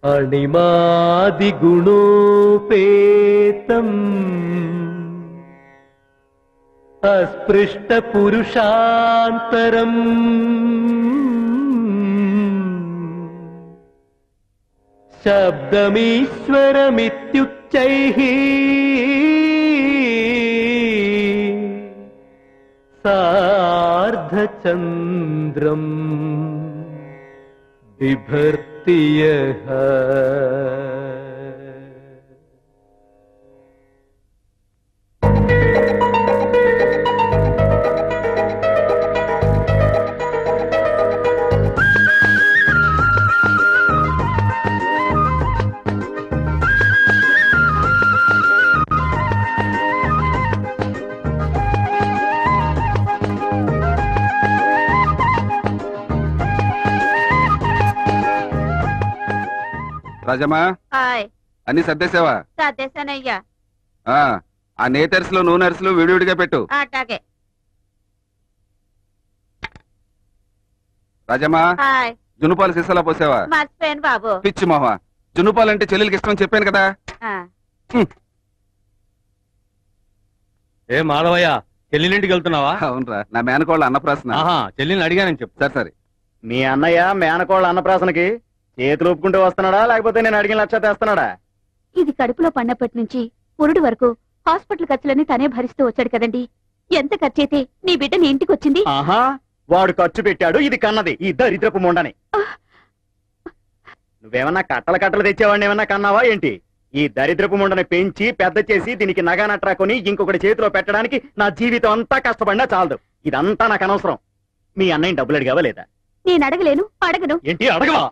అణిమాదిగుణోపేతం అస్పృష్టపురుషాంతరం శబ్దమీశ్వరమిత్యుచ్చైః సార్ధచంద్రం బిభర్తి యః రాజమ్మా హాయ్ అన్ని సర్దేశావా సర్దేశానయ్యా ఆ, ఆ నేతరుసులు నూనె అరుసులు విడివిడిగా పెట్టు అట్లాగే రాజమ్మా హాయ్ జునుపాలు సీసాలా పోసావా మర్చిపోయాను బాబు పిచ్చి మొహ జునుపాలు అంటే చెల్లెలకి ఇష్టం అని చెప్పాను కదా ఆ, ఏ మాధవయ్య చెల్లినింటికి వెళ్తున్నావా అవునరా నా మేనకోళ్ళ అన్నప్రాసన ఆహా చెల్లిని అడిగానని చెప్పు సరే సరే మీ అన్నయ్య మేనకోళ్ళ అన్నప్రాసనకి చేతులు ఒప్పుకుంటూ వస్తున్నాడా లేకపోతే నేను అడిగిన లక్ష తెస్తున్నాడా ఇది కడుపులో పడినప్పటి నుంచి పురుడు వరకు హాస్పిటల్ ఖర్చులన్నీ తనే భరిస్తూ వచ్చాడు కదండి ఎంత ఖర్చయితే నీ బిడ్డ నీ ఇంటికి వచ్చింది ఆహా వాడు ఖర్చు పెట్టాడు ఇది కన్నది ఈ దరిద్రపు మొండని నువ్వేమన్నా కట్టల కట్టలు తెచ్చేవాడిని ఏమన్నా కన్నావా ఏంటి ఈ దరిద్రపు ముండని పెంచి పెద్ద చేసి దీనికి నగా నట్రా కొని ఇంకొకటి చేతిలో పెట్టడానికి నా జీవితం అంతా కష్టపడినా చాలదు ఇదంతా నాకు అనవసరం మీ అన్నయ్య డబ్బులు అడిగావా లేదా నేను అడగలేను అడగను ఏంటి అడగవా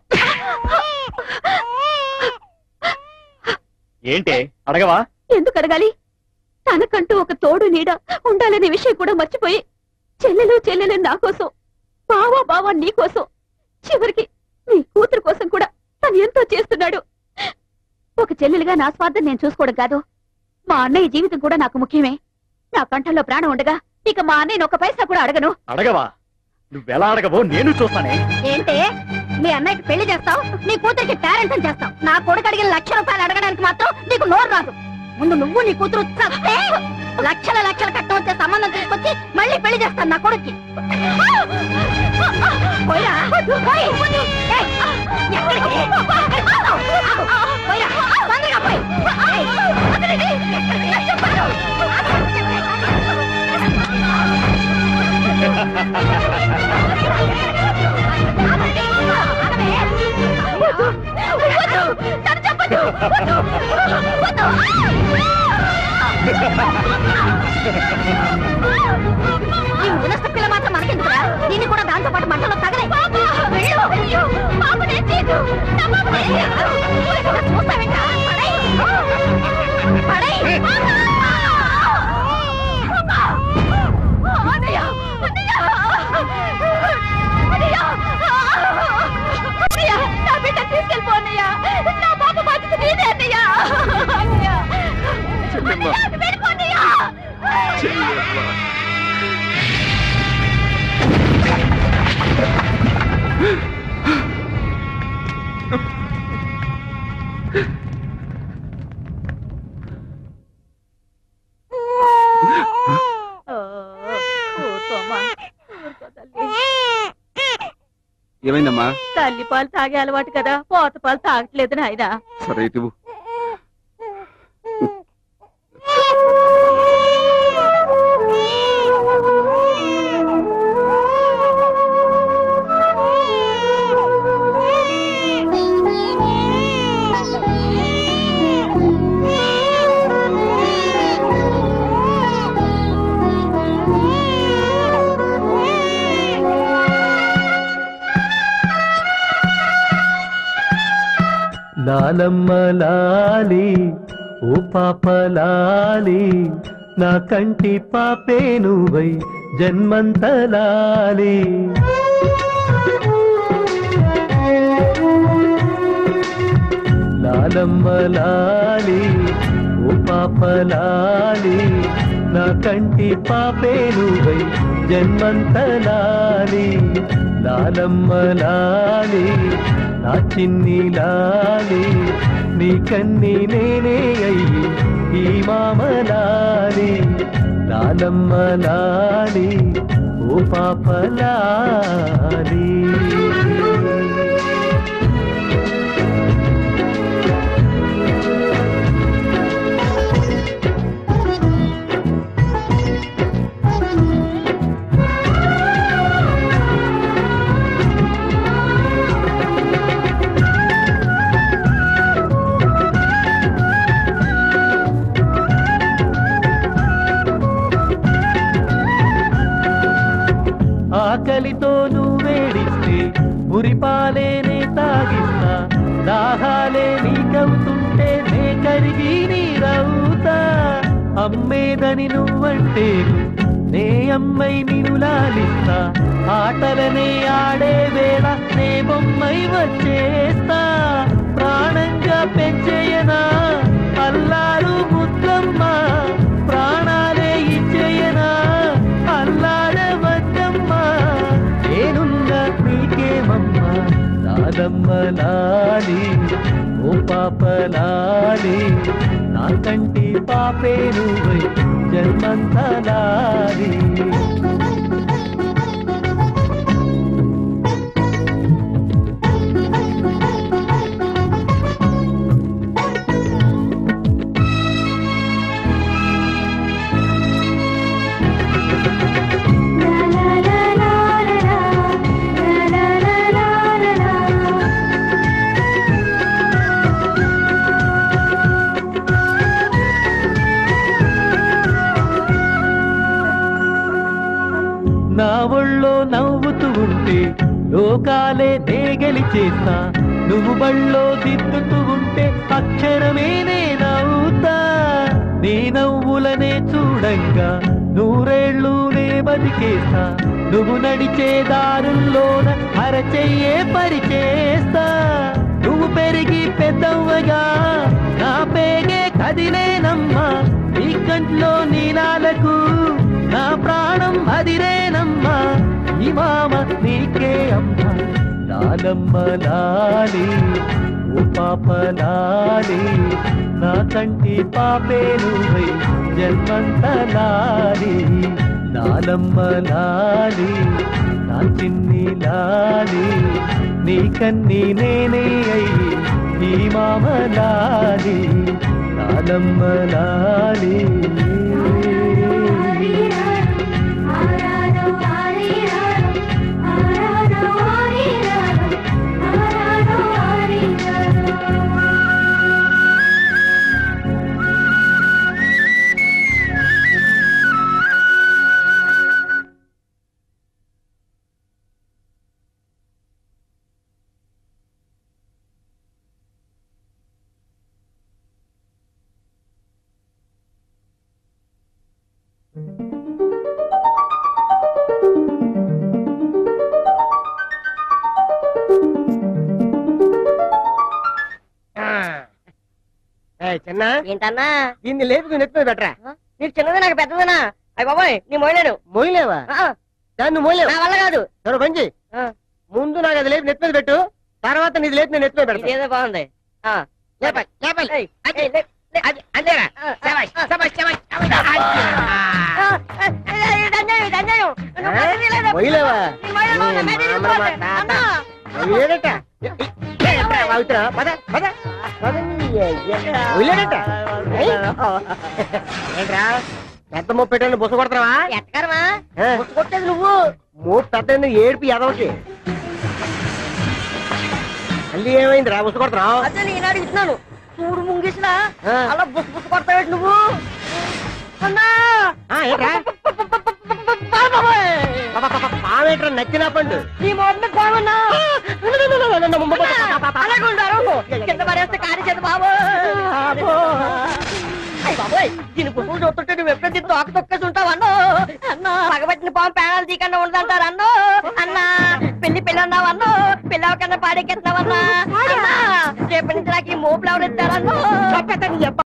ఏంటి అడగవా ఎందుకు అడగాలి తనకంటూ ఒక తోడు నీడ ఉండాలనే విషయం కూడా మర్చిపోయి చెల్లెలు చెల్లెలు నా కోసం బావా బావా నీ కోసం చివరికి నీ కూతురు కోసం కూడా తను ఎంతో చేస్తున్నాడు ఒక చెల్లెలుగా నా స్వార్థం నేను చూసుకోవడం కాదు మా అన్నయ్య జీవితం కూడా నాకు ముఖ్యమే నా కంఠంలో ప్రాణం ఉండగా ఇక మా అన్నయ్యను ఒక పైసా కూడా అడగను అడగవా నువ్వెలా అడగవో నేను చూస్తానే ఏంటే మీ అన్నయ్యకి పెళ్లి చేస్తావు నీ కూతురికి పేరెంట్స్ చేస్తావు నా కొడుకు అడిగిన లక్ష రూపాయలు అడగడానికి మాత్రం నీకు నోరు రాదు ముందు నువ్వు నీ కూతురు చస్తే లక్షల లక్షల కట్టం వచ్చే సంబంధం తీసుకొచ్చి మళ్ళీ పెళ్లి చేస్తాను నా కొడుక్కి పోయిరా. పోయ్. ఏయ్, ఎక్కడికి? పోయిరా. తొందరగా పోయ్. ఏయ్, వదలండి. ఎక్కడికి? చెప్పండి. వద్దు. వద్దు. నన్ను చెప్పొద్దు. వద్దు. వద్దు. ఈ మునస్త పిల్ల మాత్రం మనకెందుకురా దీన్ని కూడా దాంతో పాటు మంటలో తగలే వెళ్ళు. పాప నేను చేయదు. నా పాప నేను చేయదు. ఊరికే చూస్తావేంట్రా? పడేయ్. పడేయ్. అన్నయ్య. అన్నయ్య. అన్నయ్య. అన్నయ్య, నా బిడ్డ తీసుకెళ్ళిపో అన్నయ్య నా పాప బాధ్యత నీదే అన్నయ్య అన్నయ్య. చెల్లెమ్మ. అన్నయ్య, వెళ్ళిపో అన్నయ్య. ఊరుకోమ్మా. ఊరుకో తల్లి. ఏమైందమ్మా తల్లి పాలు తాగే అలవాటు కదా పోత పాలు తాగట్లేదు నాయన సరే ఇటు లాలమ్మ లాలి ఓ పాప లాలి నా కంటి పాపే నువ్వై జన్మంత లాలి లాలమ్మ లాలి ఓ పాప లాలి నా కంటి పాపే నువ్వై జన్మంత లాలి లాలమ్మ లాలి నా చిన్ని లాలి నీ కన్ని నేనే అయ్యి ఈ మామలాలి లాలమ్మ లాలి ఓ పాపలాలి ఆకలితో నువ్వేడిస్తే మురిపాలేనే తాగిస్తా దాహాలే నీకవుతుంటే నే కరిగి నీరవుతా అమ్మేదని నువ్వంటే నే అమ్మై నిను లాలిస్తా ఆటలనే ఆడే వేళ నే బొమ్మై వచ్చేస్తా ప్రాణంగా పెంచేయనా అల్లారు ముద్దమ్మ ప్రాణాలే ఇచ్చేయనా అల్లాడవద్దమ్మా నేనున్నా నీకేమమ్మా లాలమ్మ లాలి ఓ పాప లాలి నా కంటి పాపే నువ్వై జన్మంత లాలి నా ఒళ్ళో నవ్వుతూ ఉంటే లోకాలే దేగలి చేస్తా నువ్వు బళ్ళో దిద్దుతూ ఉంటే అక్షరమే నే నవ్వుతా నీ నవ్వులనే చూడంగా నూరేళ్ళు నే బతికేస్తా నువ్వు నడిచే దారుల్లోన అరచెయ్యే పరిచేస్తా నువ్వు పెరిగి పెద్దవ్వగా నా పేగే కదిలేనమ్మా నీ కంట్లో నీలాలకు నా ప్రాణం అదిరేనమ్మా ఈ మామ నీకే అమ్మా లాలమ్మ లాలి ఓ పాప లాలి నా కంటి పాపే నువ్వై జన్మంత లాలి లాలమ్మ లాలి నా చిన్ని లాలి నీ కన్ని నేనే అయ్యి ఈ మామ లాలి లాలమ్మ లాలి చిన్న ఏంటన్నా దీన్ని లేపుకుని నెత్తి మీద పెట్టరా నీకు చిన్నది నాకు పెద్దదనా అయ్య బాబాయ్ నీ మోయలేను మోయలేవా ఆ, దాన్ని మోయలేవు నా వల్ల కాదు సరే పంచి ఆ. ముందు నాకు అది లేపి నెత్తి మీద పెట్టు తర్వాత నీది లేపి నేను నెత్తి మీద పెడతా ఇదేదో బాగుంది ఆ, లేపాలి లేపాలి ఏయ్, ఏయ్, లే, లే. అంతేరా ఆ, ఆ, ఆ, ఆ, ఇది అన్యాయం, ఇది అన్యాయం. నువ్వు ఆ? పక్కకి లేదు. మొయ్యలేవా? నీ మొయ్యలు బాగుంది, నీ మేమే మామ తీసుకోవాలి. తాత. అన్నా. లేడట వాగుతున్నా పద పద పద వదిలేడట ఏంట్రా పెద్ద ముప్పై పెట్టని బుస కొడతావా ఎట్టకరమా ఆ. ముట్టు కొట్టేది నువ్వు మూడు పెద్ద ఏడుపు ఎదవకి మళ్ళీ ఏమైందిరా బుస కొడతావు అదే నేను అడుగుతున్నాను చూడు ముంగిసిన ఆ. అలా బుస్ బుస్ కొడతావేంటి నువ్వు అన్నా ఏంట్రా పావేట్రా నచ్చిన పండు నీ మొదలు బాగున్నా అలాగే ఉండారు కింద పడేస్తే కాని చేత బాబు అయ్య బాబోయ్ దీని పువ్వులు చూస్తుంటే నువ్వు ఎప్పుడైతే తోక తొక్కేసి ఉంటావు అన్నో అన్నో పగబట్టిన పాము పేనాలు తీకుండా ఉండదంటారు అన్నో అన్నా పెళ్లి పెళ్లి అన్నావు అన్నో పిల్లవ కన్నా పాడెక్కెత్తున్నావన్నా అన్నా రేపటి నుంచి నాకు ఈ మోపులు ఎవరు ఇస్తారన్నో